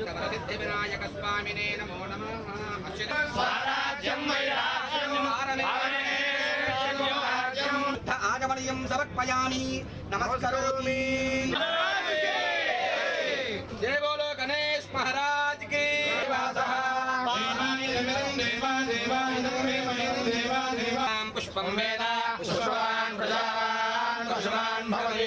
సిద్ధి వినాయక స్వామినే నమో నమః స్వరాజ్యం ఆగమనీయం సమర్పయామి నమస్కరోమి జయ బోలో గణేష్ మహారాజ్ కి పుష్పం వేద పుష్పవాన్ ప్రజావాన్ పుష్పవాన్ భవతి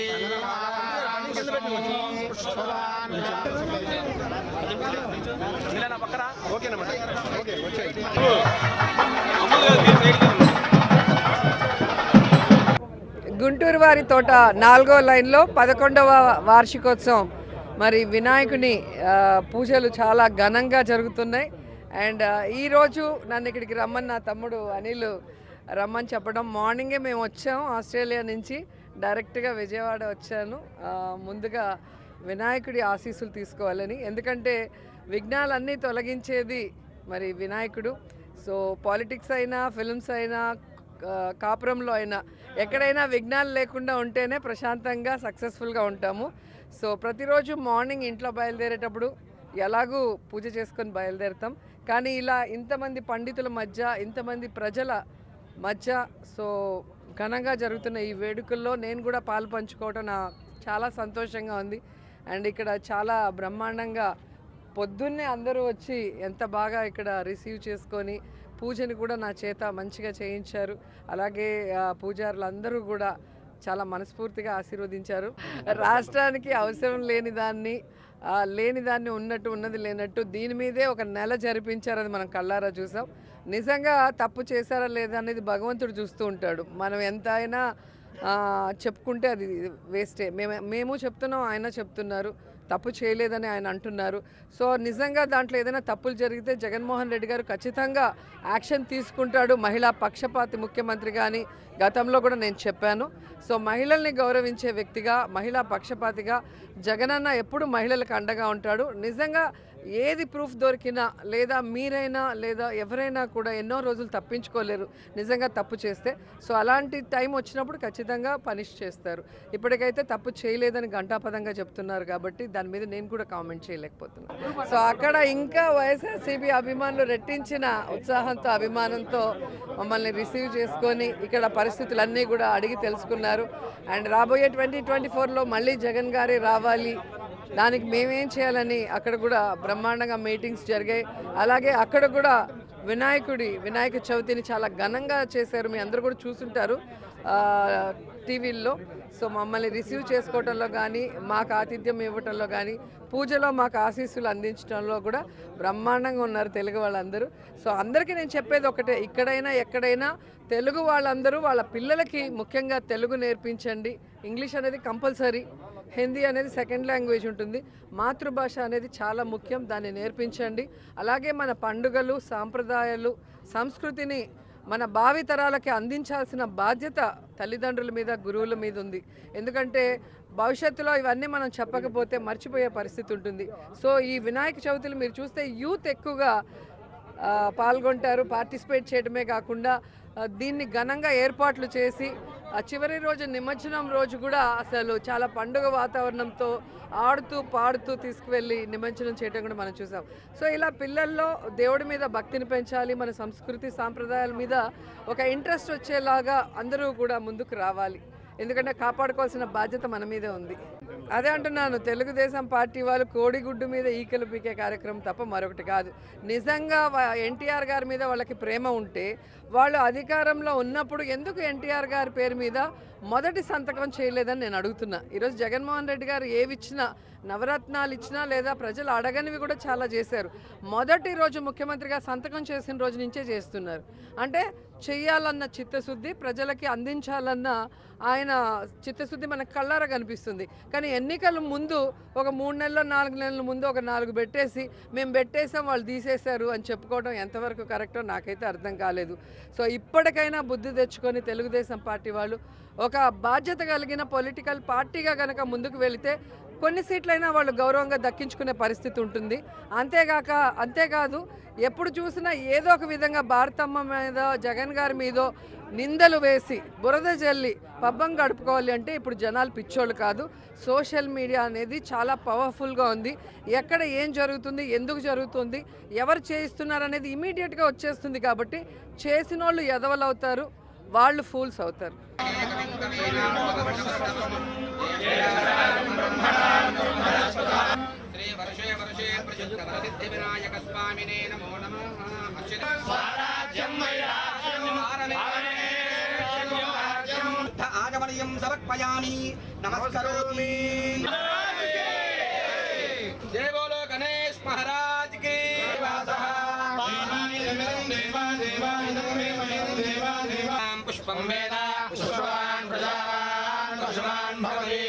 గుంటూరు వారి తోట నాలుగో లైన్లో పదకొండవ వార్షికోత్సవం మరి వినాయకుని ఆ, పూజలు చాలా ఘనంగా జరుగుతున్నాయి అండ్ ఆ, ఈరోజు నన్ను ఇక్కడికి రమ్మని నా తమ్ముడు అనిల్ రమ్మని చెప్పడం మార్నింగే మేము వచ్చాం ఆస్ట్రేలియా నుంచి డైరెక్ట్గా విజయవాడ వచ్చాను ఆ, ముందుగా వినాయకుడి ఆశీస్సులు తీసుకోవాలని ఎందుకంటే విఘ్నాలన్నీ తొలగించేది మరి వినాయకుడు సో పాలిటిక్స్ అయినా ఫిల్మ్స్ అయినా ఆ, కాపురంలో అయినా ఎక్కడైనా విఘ్నాలు లేకుండా ఉంటేనే ప్రశాంతంగా సక్సెస్ఫుల్గా ఉంటాము సో ప్రతిరోజు మార్నింగ్ ఇంట్లో బయలుదేరేటప్పుడు ఎలాగూ పూజ చేసుకొని బయలుదేరుతాం కానీ ఇలా ఇంతమంది పండితుల మధ్య ఇంతమంది ప్రజల మధ్య సో ఘనంగా జరుగుతున్న ఈ వేడుకల్లో నేను కూడా పాలు పంచుకోవడం నా చాలా సంతోషంగా ఉంది అండ్ ఇక్కడ చాలా బ్రహ్మాండంగా పొద్దున్నే అందరూ వచ్చి ఎంత బాగా ఇక్కడ రిసీవ్ చేసుకొని పూజని కూడా నా చేత మంచిగా చేయించారు అలాగే ఆ, పూజారులు అందరూ కూడా చాలా మనస్ఫూర్తిగా ఆశీర్వదించారు రాష్ట్రానికి అవసరం లేని దాన్ని ఆ, లేని దాన్ని ఉన్నట్టు ఉన్నది లేనట్టు దీని మీదే ఒక నెల జరిపించారు అది మనం కళ్ళారా చూసాం నిజంగా తప్పు చేశారా లేదా అనేది భగవంతుడు చూస్తూ ఉంటాడు మనం ఎంత అయినా ఆ, చెప్పుకుంటే అది వేస్టే మేము మేము చెప్తున్నాం ఆయన చెప్తున్నారు తప్పు చేయలేదని ఆయన అంటున్నారు సో నిజంగా దాంట్లో ఏదైనా తప్పులు జరిగితే జగన్మోహన్ రెడ్డి గారు ఖచ్చితంగా యాక్షన్ తీసుకుంటాడు మహిళా పక్షపాతి ముఖ్యమంత్రి కానీ గతంలో కూడా నేను చెప్పాను సో మహిళల్ని గౌరవించే వ్యక్తిగా మహిళా పక్షపాతిగా జగనన్న ఎప్పుడు మహిళలకు అండగా ఉంటాడు నిజంగా ఏది ప్రూఫ్ దొరికినా లేదా మీరైనా లేదా ఎవరైనా కూడా ఎన్నో రోజులు తప్పించుకోలేరు నిజంగా తప్పు చేస్తే సో అలాంటి టైం వచ్చినప్పుడు ఖచ్చితంగా పనిష్ చేస్తారు ఇప్పటికైతే తప్పు చేయలేదని ఘంటాపదంగా చెప్తున్నారు కాబట్టి దాని మీద నేను కూడా కామెంట్ చేయలేకపోతున్నాను సో అక్కడ ఇంకా వైఎస్ఆర్సీపీ అభిమానులు రెట్టించిన ఉత్సాహంతో అభిమానంతో మమ్మల్ని రిసీవ్ చేసుకొని ఇక్కడ పరిస్థితులన్నీ కూడా అడిగి తెలుసుకున్నారు అండ్ రాబోయే ట్వంటీ ట్వంటీ ఫోర్లో మళ్ళీ జగన్ గారే రావాలి దానికి మేమేం చేయాలని అక్కడ కూడా బ్రహ్మాండంగా మీటింగ్స్ జరిగాయి అలాగే అక్కడ కూడా వినాయకుడి వినాయక చవితిని చాలా ఘనంగా చేశారు మీ అందరూ కూడా చూసుంటారు ఆ, టీవీల్లో సో మమ్మల్ని రిసీవ్ చేసుకోవటంలో కానీ మాకు ఆతిథ్యం ఇవ్వటంలో కానీ పూజలో మాకు ఆశీస్సులు అందించడంలో కూడా బ్రహ్మాండంగా ఉన్నారు తెలుగు వాళ్ళందరూ సో అందరికీ నేను చెప్పేది ఒకటే ఇక్కడైనా ఎక్కడైనా తెలుగు వాళ్ళందరూ వాళ్ళ పిల్లలకి ముఖ్యంగా తెలుగు నేర్పించండి ఇంగ్లీష్ అనేది కంపల్సరీ హిందీ అనేది సెకండ్ లాంగ్వేజ్ ఉంటుంది మాతృభాష అనేది చాలా ముఖ్యం దాన్ని నేర్పించండి అలాగే మన పండుగలు సాంప్రదాయాలు సంస్కృతిని మన భావి తరాలకి అందించాల్సిన బాధ్యత తల్లిదండ్రుల మీద గురువుల మీద ఉంది ఎందుకంటే భవిష్యత్తులో ఇవన్నీ మనం చెప్పకపోతే మర్చిపోయే పరిస్థితి ఉంటుంది సో ఈ వినాయక చవితులు మీరు చూస్తే యూత్ ఎక్కువగా ఆ, పాల్గొంటారు పార్టిసిపేట్ చేయడమే కాకుండా ఆ, దీన్ని ఘనంగా ఏర్పాట్లు చేసి ఆ చివరి రోజు నిమజ్జనం రోజు కూడా అసలు చాలా పండుగ వాతావరణంతో ఆడుతూ పాడుతూ తీసుకువెళ్ళి నిమజ్జనం చేయడం కూడా మనం చూసాం సో ఇలా పిల్లల్లో దేవుడి మీద భక్తిని పెంచాలి మన సంస్కృతి సాంప్రదాయాల మీద ఒక ఇంట్రెస్ట్ వచ్చేలాగా అందరూ కూడా ముందుకు రావాలి ఎందుకంటే కాపాడుకోవాల్సిన బాధ్యత మన మీదే ఉంది అదే అంటున్నాను తెలుగుదేశం పార్టీ వాళ్ళు కోడిగుడ్డు మీద ఈకలు పీకే కార్యక్రమం తప్ప మరొకటి కాదు నిజంగా ఎన్టీఆర్ గారి మీద వాళ్ళకి ప్రేమ ఉంటే వాళ్ళు అధికారంలో ఉన్నప్పుడు ఎందుకు ఎన్టీఆర్ గారి పేరు మీద మొదటి సంతకం చేయలేదని నేను అడుగుతున్నా ఈరోజు జగన్మోహన్ రెడ్డి గారు ఏవి ఇచ్చినా నవరత్నాలు ఇచ్చినా లేదా ప్రజలు అడగనివి కూడా చాలా చేశారు మొదటి రోజు ముఖ్యమంత్రిగా సంతకం చేసిన రోజు నుంచే చేస్తున్నారు అంటే చెయ్యాలన్న చిత్తశుద్ధి ప్రజలకి అందించాలన్న ఆయన చిత్తశుద్ధి మనకు కళ్ళారా కనిపిస్తుంది కానీ ఎన్నికల ముందు ఒక మూడు నెలలు నాలుగు నెలల ముందు ఒక నాలుగు పెట్టేసి మేము పెట్టేసాం వాళ్ళు తీసేశారు అని చెప్పుకోవడం ఎంతవరకు కరెక్టో నాకైతే అర్థం కాలేదు సో ఇప్పటికైనా బుద్ధి తెచ్చుకొని తెలుగుదేశం పార్టీ వాళ్ళు ఒక బాధ్యత కలిగిన పొలిటికల్ పార్టీగా కనుక ముందుకు వెళితే కొన్ని సీట్లైనా వాళ్ళు గౌరవంగా దక్కించుకునే పరిస్థితి ఉంటుంది అంతేగాక అంతేకాదు ఎప్పుడు చూసినా ఏదో ఒక విధంగా భారతమ్మ మీద జగన్ గారి మీదో నిందలు వేసి బురద జల్లి పబ్బం గడుపుకోవాలి అంటే ఇప్పుడు జనాలు పిచ్చోళ్ళు కాదు సోషల్ మీడియా అనేది చాలా పవర్ఫుల్గా ఉంది ఎక్కడ ఏం జరుగుతుంది ఎందుకు జరుగుతుంది ఎవరు చేయిస్తున్నారు అనేది ఇమీడియట్గా వచ్చేస్తుంది కాబట్టి చేసిన వాళ్ళు ఎదవలు అవుతారు వాళ్ళు ఫూల్స్ అవుతారు శ్రీ వర్షే వర్షే ప్రసిద్ధ వరసిద్ధి వినాయక స్వామినే నమో నమః అచ్యుత స్వరాజ్యం ఆగమనీయం సమర్పయామి నమస్కరోమి జయ బోలో గణేష్ మహారాజ్ కి పుష్పం వేద పుష్పవాన్ ప్రజావాన్ పుష్పవాన్ భవతి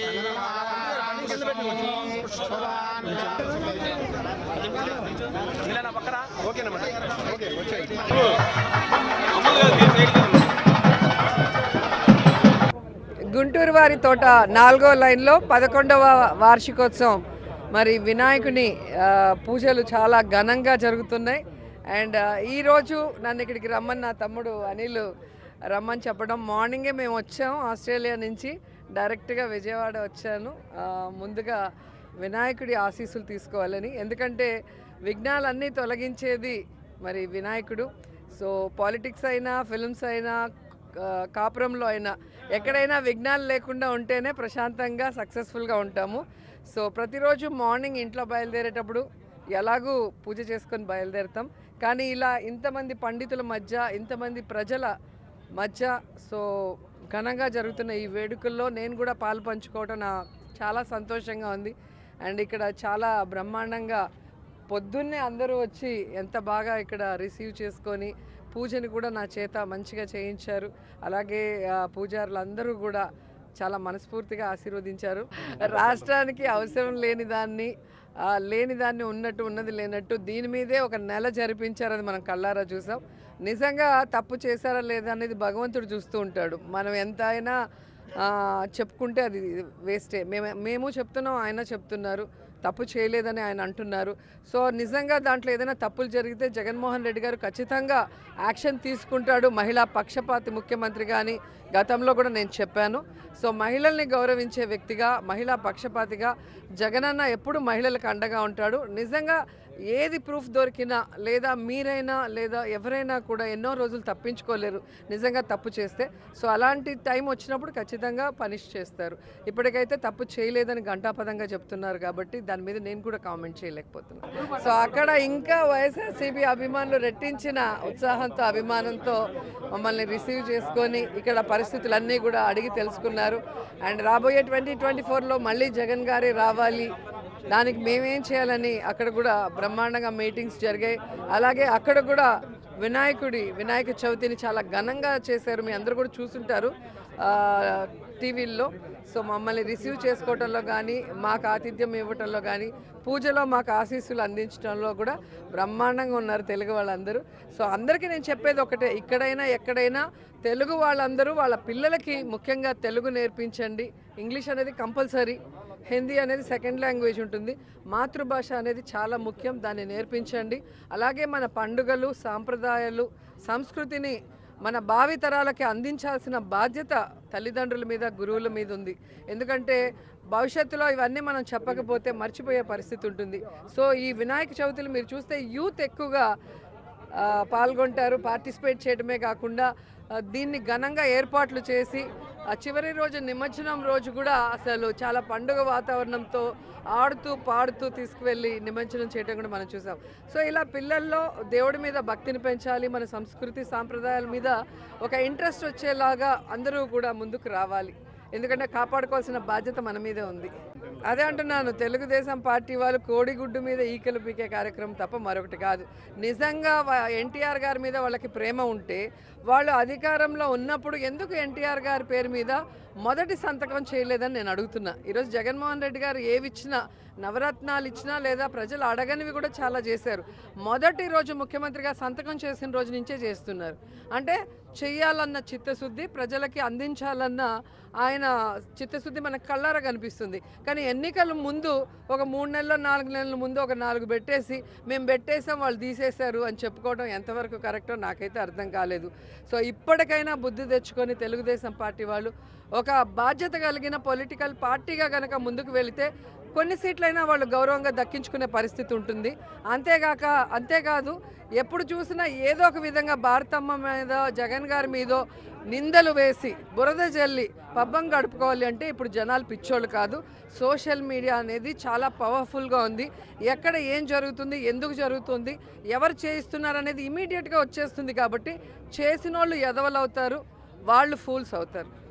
గుంటూరు వారి తోట నాలుగో లైన్లో పదకొండవ వార్షికోత్సవం మరి వినాయకుని ఆ, పూజలు చాలా ఘనంగా జరుగుతున్నాయి అండ్ ఆ, ఈరోజు నన్ను ఇక్కడికి రమ్మని నా తమ్ముడు అనిల్ రమ్మని చెప్పడం మార్నింగే మేము వచ్చాము ఆస్ట్రేలియా నుంచి డైరెక్ట్గా విజయవాడ వచ్చాను ఆ, ముందుగా వినాయకుడి ఆశీస్సులు తీసుకోవాలని ఎందుకంటే విఘ్నాలన్నీ తొలగించేది మరి వినాయకుడు సో పాలిటిక్స్ అయినా ఫిల్మ్స్ అయినా ఆ, కాపురంలో అయినా ఎక్కడైనా విఘ్నాలు లేకుండా ఉంటేనే ప్రశాంతంగా సక్సెస్ఫుల్గా ఉంటాము సో ప్రతిరోజు మార్నింగ్ ఇంట్లో బయలుదేరేటప్పుడు ఎలాగూ పూజ చేసుకొని బయలుదేరుతాం కానీ ఇలా ఇంతమంది పండితుల మధ్య ఇంతమంది ప్రజల మధ్య సో ఘనంగా జరుగుతున్న ఈ వేడుకల్లో నేను కూడా పాలు పంచుకోవటం నా చాలా సంతోషంగా ఉంది అండ్ ఇక్కడ చాలా బ్రహ్మాండంగా పొద్దున్నే అందరూ వచ్చి ఎంత బాగా ఇక్కడ రిసీవ్ చేసుకొని పూజని కూడా నా చేత మంచిగా చేయించారు అలాగే ఆ, పూజారులు అందరూ కూడా చాలా మనస్ఫూర్తిగా ఆశీర్వదించారు రాష్ట్రానికి అవసరం లేని దాన్ని ఆ, లేని దాన్ని ఉన్నట్టు ఉన్నది లేనట్టు దీని మీదే ఒక నెల జరిపించారని మనం కళ్ళారా చూసాం నిజంగా తప్పు చేశారా లేదా అనేది భగవంతుడు చూస్తూ ఉంటాడు మనం ఎంత అయినా ఆ, చెప్పుకుంటే అది వేస్టే మేము మేము చెప్తున్నాం ఆయన చెప్తున్నారు తప్పు చేయలేదని ఆయన అంటున్నారు సో నిజంగా దాంట్లో ఏదైనా తప్పులు జరిగితే జగన్మోహన్ రెడ్డి గారు ఖచ్చితంగా యాక్షన్ తీసుకుంటాడు మహిళా పక్షపాతి ముఖ్యమంత్రి కానీ గతంలో కూడా నేను చెప్పాను సో మహిళల్ని గౌరవించే వ్యక్తిగా మహిళా పక్షపాతిగా జగనన్న ఎప్పుడు మహిళలకు అండగా ఉంటాడు నిజంగా ఏది ప్రూఫ్ దొరికినా లేదా మీరైనా లేదా ఎవరైనా కూడా ఎన్నో రోజులు తప్పించుకోలేరు నిజంగా తప్పు చేస్తే సో అలాంటి టైం వచ్చినప్పుడు ఖచ్చితంగా పనిష్ చేస్తారు ఇప్పటికైతే తప్పు చేయలేదని ఘంటాపదంగా చెప్తున్నారు కాబట్టి దాని మీద నేను కూడా కామెంట్ చేయలేకపోతున్నాను సో అక్కడ ఇంకా వైఎస్ఆర్సీపీ అభిమానులు రెట్టించిన ఉత్సాహంతో అభిమానంతో మమ్మల్ని రిసీవ్ చేసుకొని ఇక్కడ పరిస్థితులన్నీ కూడా అడిగి తెలుసుకున్నారు అండ్ రాబోయే ట్వంటీ ట్వంటీ ఫోర్లో మళ్ళీ జగన్ గారే రావాలి దానికి మేమేం చేయాలని అక్కడ కూడా బ్రహ్మాండంగా మీటింగ్స్ జరిగాయి అలాగే అక్కడ కూడా వినాయకుడి వినాయక చవితిని చాలా ఘనంగా చేశారు మీ అందరూ కూడా చూసుంటారు ఆ, టీవీల్లో సో మమ్మల్ని రిసీవ్ చేసుకోవటంలో కానీ మాకు ఆతిథ్యం ఇవ్వటంలో కానీ పూజలో మాకు ఆశీస్సులు అందించడంలో కూడా బ్రహ్మాండంగా ఉన్నారు తెలుగు వాళ్ళందరూ సో అందరికీ నేను చెప్పేది ఒకటే ఇక్కడైనా ఎక్కడైనా తెలుగు వాళ్ళందరూ వాళ్ళ పిల్లలకి ముఖ్యంగా తెలుగు నేర్పించండి ఇంగ్లీష్ అనేది కంపల్సరీ హిందీ అనేది సెకండ్ లాంగ్వేజ్ ఉంటుంది మాతృభాష అనేది చాలా ముఖ్యం దాన్ని నేర్పించండి అలాగే మన పండుగలు సాంప్రదాయాలు సంస్కృతిని మన భావి తరాలకి అందించాల్సిన బాధ్యత తల్లిదండ్రుల మీద గురువుల మీద ఉంది ఎందుకంటే భవిష్యత్తులో ఇవన్నీ మనం చెప్పకపోతే మర్చిపోయే పరిస్థితి ఉంటుంది సో ఈ వినాయక చవితులు మీరు చూస్తే యూత్ ఎక్కువగా ఆ, పాల్గొంటారు పార్టిసిపేట్ చేయడమే కాకుండా ఆ, దీన్ని ఘనంగా ఏర్పాట్లు చేసి ఆ చివరి రోజు నిమజ్జనం రోజు కూడా అసలు చాలా పండుగ వాతావరణంతో ఆడుతూ పాడుతూ తీసుకువెళ్ళి నిమజ్జనం చేయడం కూడా మనం చూసాం సో ఇలా పిల్లల్లో దేవుడి మీద భక్తిని పెంచాలి మన సంస్కృతి సాంప్రదాయాల మీద ఒక ఇంట్రెస్ట్ వచ్చేలాగా అందరూ కూడా ముందుకు రావాలి ఎందుకంటే కాపాడుకోవాల్సిన బాధ్యత మన మీదే ఉంది అదే అంటున్నాను తెలుగుదేశం పార్టీ వాళ్ళు కోడిగుడ్డు మీద ఈకలు పీకే కార్యక్రమం తప్ప మరొకటి కాదు నిజంగా ఎన్టీఆర్ గారి మీద వాళ్ళకి ప్రేమ ఉంటే వాళ్ళు అధికారంలో ఉన్నప్పుడు ఎందుకు ఎన్టీఆర్ గారి పేరు మీద మొదటి సంతకం చేయలేదని నేను అడుగుతున్నా ఈరోజు జగన్మోహన్ రెడ్డి గారు ఏవి ఇచ్చినా నవరత్నాలు ఇచ్చినా లేదా ప్రజలు అడగనివి కూడా చాలా చేశారు మొదటి రోజు ముఖ్యమంత్రిగా సంతకం చేసిన రోజు నుంచే చేస్తున్నారు అంటే చెయ్యాలన్న చిత్తశుద్ధి ప్రజలకి అందించాలన్న ఆయన చిత్తశుద్ధి మనకు కళ్ళారా కనిపిస్తుంది కానీ ఎన్నికల ముందు ఒక మూడు నెలలు నాలుగు నెలల ముందు ఒక నాలుగు పెట్టేసి మేము పెట్టేసాం వాళ్ళు తీసేశారు అని చెప్పుకోవడం ఎంతవరకు కరెక్టో నాకైతే అర్థం కాలేదు సో ఇప్పటికైనా బుద్ధి తెచ్చుకొని తెలుగుదేశం పార్టీ వాళ్ళు ఒక బాధ్యత కలిగిన పొలిటికల్ పార్టీగా కనుక ముందుకు వెళితే కొన్ని సీట్లైనా వాళ్ళు గౌరవంగా దక్కించుకునే పరిస్థితి ఉంటుంది అంతేగాక అంతేకాదు ఎప్పుడు చూసినా ఏదో ఒక విధంగా భారతమ్మ మీద జగన్ గారి మీదో నిందలు వేసి బురద జల్లి పబ్బం గడుపుకోవాలి అంటే ఇప్పుడు జనాలు పిచ్చోళ్ళు కాదు సోషల్ మీడియా అనేది చాలా పవర్ఫుల్గా ఉంది ఎక్కడ ఏం జరుగుతుంది ఎందుకు జరుగుతుంది ఎవరు చేయిస్తున్నారు అనేది ఇమీడియట్గా వచ్చేస్తుంది కాబట్టి చేసిన వాళ్ళు ఎదవలవుతారు వాళ్ళు ఫూల్స్ అవుతారు